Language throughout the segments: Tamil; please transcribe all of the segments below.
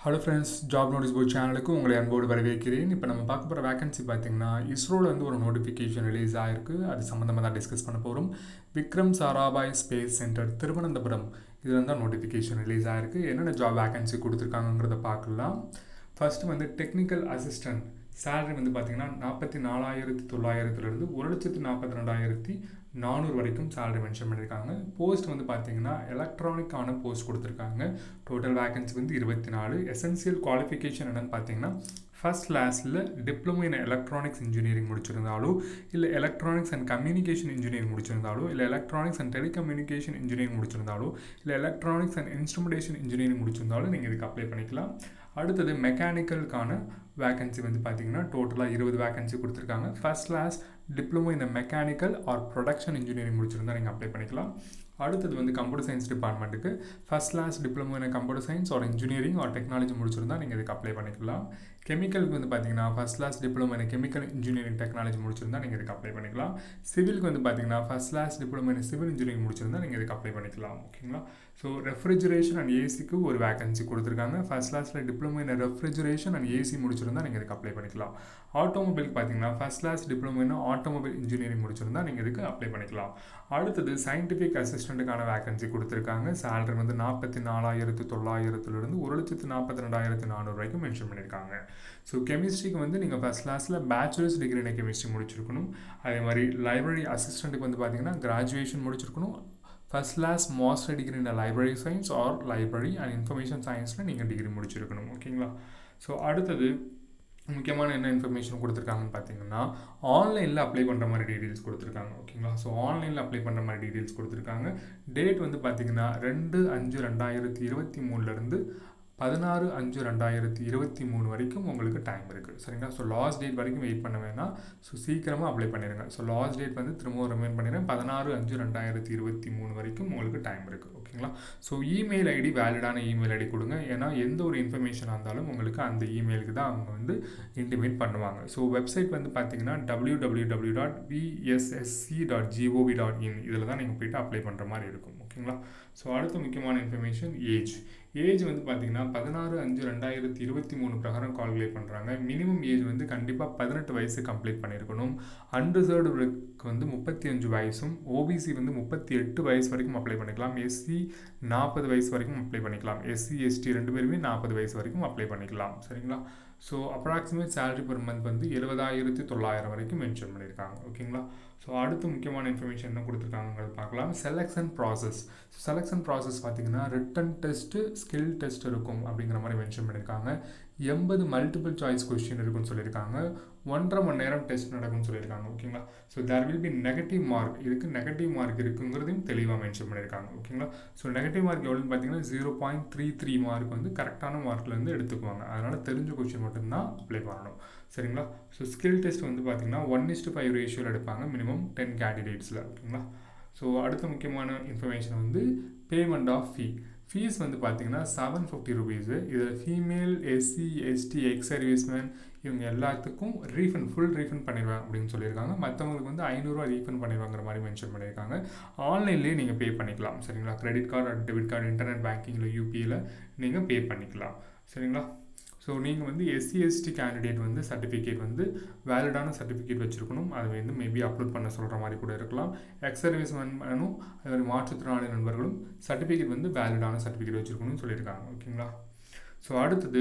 hello friends job notice board சேனலுக்கு உங்களை அன்போடு வரவேற்கிறேன் இப்போ நம்ம பார்க்க போகிற வேகன்சி பார்த்தீங்கன்னா இஸ்ரோவில் வந்து ஒரு நோட்டிஃபிகேஷன் ரிலீஸ் ஆயிருக்கு அது சம்மந்தமாக தான் டிஸ்கஸ் பண்ண போகிறோம் விக்ரம் சாராபாய் ஸ்பேஸ் சென்டர் திருவனந்தபுரம் இதில் தான் நோட்டிஃபிகேஷன் ரிலீஸ் ஆயிருக்கு என்னென்ன ஜாப் வேகன்சி கொடுத்துருக்காங்கிறத பார்க்கலாம் ஃபர்ஸ்ட் வந்து டெக்னிக்கல் அசிஸ்டன்ட் சேலரி வந்து பார்த்தீங்கன்னா நாற்பத்தி நாலாயிரத்தி தொள்ளாயிரத்துலேருந்து ஒரு லட்சத்து நாற்பத்தி ரெண்டாயிரத்தி நானூறு வரைக்கும் சேலரி மென்ஷன் பண்ணியிருக்காங்க போஸ்ட் வந்து பார்த்தீங்கன்னா எலக்ட்ரானிக்கான போஸ்ட் கொடுத்துருக்காங்க டோட்டல் வேகன்சி வந்து இருபத்தி நாலு எசென்சியல் குவாலிஃபிகேஷன் என்னென்னு பார்த்தீங்கன்னா ஃபஸ்ட் கிளாஸில் டிப்ளமோ இன் எலக்ட்ரானிக்ஸ் இன்ஜினியரிங் முடிச்சிருந்தாலோ இல்லை எலக்ட்ரானிக்ஸ் அண்ட் கம்யூனிகேஷன் இன்ஜினியரிங் முடிச்சிருந்தாலோ இல்லை எலக்ட்ரானிக்ஸ் அண்ட் டெலிகம்யூனிகேஷன் இன்ஜினியரிங் முடிச்சிருந்தாலோ இல்லை எலக்ட்ரானிக்ஸ் அண்ட் இன்ஸ்ட்ருமெண்டேஷன் இன்ஜினியரிங் முடிச்சிருந்தாலும் நீங்கள் இதுக்கு அப்ளை பண்ணிக்கலாம் அடுத்தது மெக்கானிக்கலுக்கான வேகன்சி வந்து பார்த்தீங்கன்னா டோட்டலாக இருபது வேகன்சி கொடுத்துருக்காங்க ஃபர்ஸ்ட் கிளாஸ் டிப்ளமோ இந்த மெக்கானிக்கல் ஆர் ப்ரொடக்ஷன் இன்ஜினியரிங் முடிச்சிருந்தா நீங்கள் அப்ளை பண்ணிக்கலாம் அடுத்தது வந்து கம்ப்யூட்டர் சயின்ஸ் டிபார்ட்மெண்ட்டுக்கு first class diploma in computer science or engineering or technology முடிச்சிருந்தா நீங்கள் இதுக்கு அப்ளை பண்ணிக்கலாம் கெமிக்கலுக்கு வந்து பார்த்தீங்கன்னா first class diploma in chemical engineering technology முடிச்சிருந்தா நீங்கள் இதுக்கு அப்ளை பண்ணிக்கலாம் சிவிலுக்கு வந்து பார்த்தீங்கன்னா first class diploma in civil engineering முடிச்சிருந்தா நீங்கள் இதுக்கு அப்ளை பண்ணிக்கலாம் ஓகேங்களா ஸோ ரெஃப்ரிஜரேஷன் அண்ட் ஏசிக்கு ஒரு வேகன்சி கொடுத்துருக்காங்க ஃபஸ்ட் கிளாஸில் diploma in refrigeration and AC முடிச்சிருந்தா நீங்கள் இதுக்கு அப்ளை பண்ணிக்கலாம் ஆட்டோமொபைல் பார்த்தீங்கன்னா first class diploma in automobile engineering முடிச்சிருந்தா நீங்கள் இதுக்கு அப்ளை பண்ணிக்கலாம் அடுத்தது சயின்டிஃபிக் அசிஸ்டண்ட்டுக்கான வேகன்சி கொடுத்துருக்காங்க சேலரி வந்து நாற்பத்தி நாலாயிரத்து தொள்ளாயிரத்துலேருந்து ஒரு லட்சத்து நாற்பத்தி ரெண்டாயிரத்து நானூறு வரைக்கும் மென்ஷன் பண்ணியிருக்காங்க ஸோ கெமிஸ்ட்ரிக்கு வந்து நீங்கள் ஃபஸ்ட் கிளாஸில் பேச்சுலர்ஸ் டிகிரி இன் கெமிஸ்ட்ரி முடிச்சிருக்கணும் அதே மாதிரி லைப்ரரி அசிஸ்டண்ட்டுக்கு வந்து பார்த்தீங்கன்னா கிராஜுவேஷன் முடிச்சிருக்கணும் first class master degree in library science or library and information சயின்ஸில் நீங்கள் டிகிரி முடிச்சிருக்கணும் ஓகேங்களா ஸோ அடுத்தது முக்கியமான என்ன இன்ஃபர்மேஷன் கொடுத்துருக்காங்கன்னு பார்த்தீங்கன்னா ஆன்லைனில் அப்ளை பண்ணுற மாதிரி டீட்டெயில்ஸ் கொடுத்துருக்காங்க ஓகேங்களா ஸோ ஆன்லைனில் அப்ளை பண்ணுற மாதிரி டீட்டெயில்ஸ் கொடுத்துருக்காங்க டேட் வந்து பார்த்தீங்கன்னா ரெண்டு அஞ்சு ரெண்டாயிரத்தி இருபத்தி மூணுலேருந்து பதினாறு அஞ்சு ரெண்டாயிரத்தி இருபத்தி மூணு வரைக்கும் உங்களுக்கு டைம் இருக்குது சரிங்களா ஸோ லாஸ்ட் டேட் வரைக்கும் வெயிட் பண்ண வேணாம் ஸோ சீக்கிரமாக அப்ளை பண்ணிடுங்க ஸோ லாஸ்ட் டேட் வந்து திரும்பவும் ரிமைண்ட் பண்ணிடுறேன் பதினாறு அஞ்சு ரெண்டாயிரத்தி இருபத்தி மூணு வரைக்கும் உங்களுக்கு டைம் இருக்குது ஓகேங்களா ஸோ இமெயில் ஐடி வேலிடான இமெயில் ஐடி கொடுங்க ஏன்னா எந்த ஒரு இன்ஃபர்மேஷனாக இருந்தாலும் உங்களுக்கு அந்த இமெயிலுக்கு தான் அவங்க வந்து இன்டிமேட் பண்ணுவாங்க ஸோ வெப்சைட் வந்து பார்த்தீங்கன்னா W W W dot PSSC dot GOV dot in இதில் தான் நீங்கள் போயிட்டு அப்ளை பண்ணுற மாதிரி இருக்கும் ஓகேங்களா ஸோ அடுத்த முக்கியமான இன்ஃபர்மேஷன் ஏஜ் ஏஜ் வந்து பார்த்தீங்கன்னா பதினாறு அஞ்சு ரெண்டாயிரத்தி இருபத்தி மூணு பிரகாரம் கால்குலேட் பண்ணுறாங்க மினிமம் ஏஜ் வந்து கண்டிப்பாக பதினெட்டு வயசு கம்ப்ளீட் பண்ணியிருக்கணும் அன்ரிசர்வ்டுக்கு வந்து முப்பத்தி அஞ்சு வயசும் ஓபிசி வந்து முப்பத்தி எட்டு வயசு வரைக்கும் அப்ளை பண்ணிக்கலாம் எஸ்சி நாற்பது வயசு வரைக்கும் அப்ளை பண்ணிக்கலாம் எஸ்சி எஸ்டி ரெண்டு பேருமே நாற்பது வயசு வரைக்கும் அப்ளை பண்ணிக்கலாம் சரிங்களா so approximate salary per month வந்து எழுபதாயிரத்தி தொள்ளாயிரம் வரைக்கும் மென்ஷன் பண்ணியிருக்காங்க ஓகேங்களா ஸோ அடுத்து முக்கியமான இன்ஃபர்மேஷன் என்ன கொடுத்துருக்காங்கிறது பார்க்கலாம் selection process so selection process பார்த்தீங்கன்னா ரிட்டன் டெஸ்ட்டு ஸ்கில் டெஸ்ட் இருக்கும் அப்படிங்கிற மாதிரி மென்ஷன் பண்ணியிருக்காங்க எண்பது மல்டிபிள் சாய்ஸ் கொஸ்டின் இருக்குன்னு சொல்லியிருக்காங்க ஒன்றரை மணி நேரம் டெஸ்ட் நடக்கும்னு சொல்லியிருக்காங்க ஓகேங்களா so there will be negative mark இதுக்கு நெகட்டிவ் மார்க் இருக்குங்கிறதையும் தெளிவாக மென்ஷன் பண்ணியிருக்காங்க ஓகேங்களா ஸோ நெகட்டிவ் மார்க் எவ்வளோன்னு பார்த்தீங்கன்னா zero point three three mark வந்து கரெக்டான மார்க்லேருந்து எடுத்துக்குவாங்க அதனால் தெரிஞ்ச கொஸ்டின் மட்டும்தான் அப்ளை பண்ணணும் சரிங்களா ஸோ ஸ்கில் டெஸ்ட் வந்து பார்த்தீங்கன்னா ஒன் இஸ்டு ஃபைவ் ரேஷியோவில் எடுப்பாங்க மினிமம் டென் கேண்டிடேட்ஸில் ஓகேங்களா ஸோ அடுத்த முக்கியமான இன்ஃபர்மேஷன் வந்து பேமெண்ட் ஆஃப் ஃபீ ஃபீஸ் வந்து பார்த்தீங்கன்னா செவன் ஃபிஃப்டி ருபீஸு இதில் female SC ST ex serviceman இவங்க எல்லாத்துக்கும் ரீஃபண்ட் ஃபுல் ரீஃபண்ட் பண்ணிடுவேன் அப்படின்னு சொல்லியிருக்காங்க மற்றவங்களுக்கு வந்து ஐநூறுரூவா ரீஃபண்ட் பண்ணிடுவாங்கிற மாதிரி மென்ஷன் பண்ணியிருக்காங்க ஆன்லைன்லேயே நீங்கள் பே பண்ணிக்கலாம் சரிங்களா credit card debit card internet பேங்கிங்கில் யூபியில் நீங்கள் பே பண்ணிக்கலாம் சரிங்களா ஸோ நீங்கள் வந்து எஸ்சி எஸ்டி கேண்டிடேட் வந்து சர்டிஃபிகேட் வந்து வேலிடான சர்டிஃபிகேட் வச்சுருக்கணும் அதை வந்து மேபி அப்லோட் பண்ண சொல்கிற மாதிரி கூட இருக்கலாம் எக்ஸ் சர்வீஸ் மேனும் அதே மாதிரி மாற்றுத்திறனாளி நண்பர்களும் சர்டிஃபிகேட் வந்து வேலிடான சர்டிஃபிகேட் வச்சுருக்கணும்னு சொல்லியிருக்காங்க ஓகேங்களா ஸோ அடுத்தது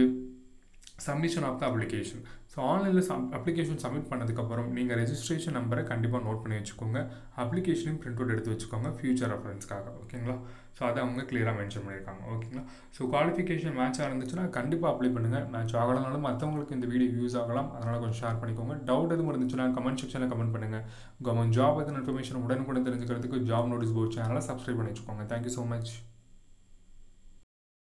submission of the application so ஆன்லைனில் சம் அப்ளிகேஷன் சப்மிட் பண்ணதுக்கப்புறம் நீங்கள் ரெஜிஸ்ட்ரேஷன் நம்பரை கண்டிப்பாக நோட் பண்ணி வச்சுக்கோங்க அப்ளிகேஷனையும் பிரிண்ட் அவுட் எடுத்து வச்சுக்கோங்க ஃபியூச்சர் ரெஃபரன்ஸ்க்காக ஓகேங்களா ஸோ அதை அவங்க கிளியராக மென்ஷன் பண்ணியிருக்காங்க ஓகேங்களா ஸோ குவாலிஃபிகேஷன் மேட்சாக இருந்துச்சுன்னா கண்டிப்பாக அப்ளை பண்ணுங்கள் மேட்ச் ஆகலனாலும் மற்றவங்களுக்கு இந்த வீடியோ யூஸ் ஆகலாம் அதனால் கொஞ்சம் ஷேர் பண்ணிக்கோங்க டவுட் எதுவும் இருந்துச்சுன்னா கமெண்ட் செக்ஷனில் கமெண்ட் பண்ணுங்கள் கவர்மெண்ட் ஜாப் எதுவும் இன்ஃபர்மேஷன் உடனுக்குடன் தெரிஞ்சுக்கிறதுக்கு ஜாப் நோட்டீஸ் போர்ட் சேனலை சப்ஸ்கிரைப் பண்ணி வச்சுக்கோங்க தேங்க்யூ ஸோ மச்